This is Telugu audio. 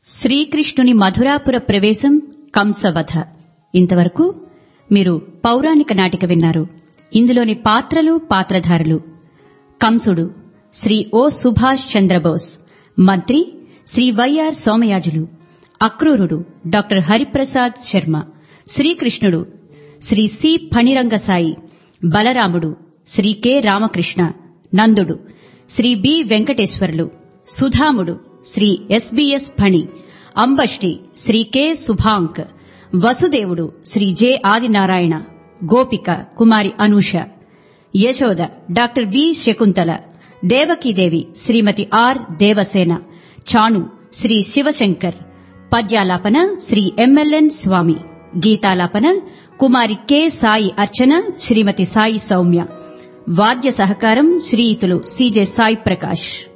శ్రీకృష్ణుని మధురాపుర ప్రవేశం కంసవధ ఇంతవరకు మీరు పౌరాణిక నాటిక విన్నారు ఇందులోని పాత్రలు పాత్రధారులు కంసుడు శ్రీ ఓ సుభాష్ చంద్రబోస్ మంత్రి శ్రీ వైఆర్ సోమయాజులు అక్రూరుడు డాక్టర్ హరిప్రసాద్ శర్మ శ్రీకృష్ణుడు శ్రీ సి ఫణిరంగసాయి బలరాముడు శ్రీ కె రామకృష్ణ నందుడు Shri B Venkateswarlu Sudhamudu Shri S B S Phani Ambashti Shri K Subhank Vasudevudu Shri J Adinarayana Gopika Kumari Anusha Yashoda doctor V Shakuntala Devakidevi Shrimati R Devasena Chanu Shri Shivashankar పద్యాలాపన శ్రీ ఎంఎల్ఎన్ స్వామి గీతాలాపన కుమారి కె సాయి అర్చన శ్రీమతి సాయి సౌమ్య వాద్య సహకారం శ్రీయుతులు సిజె సాయి ప్రకాష్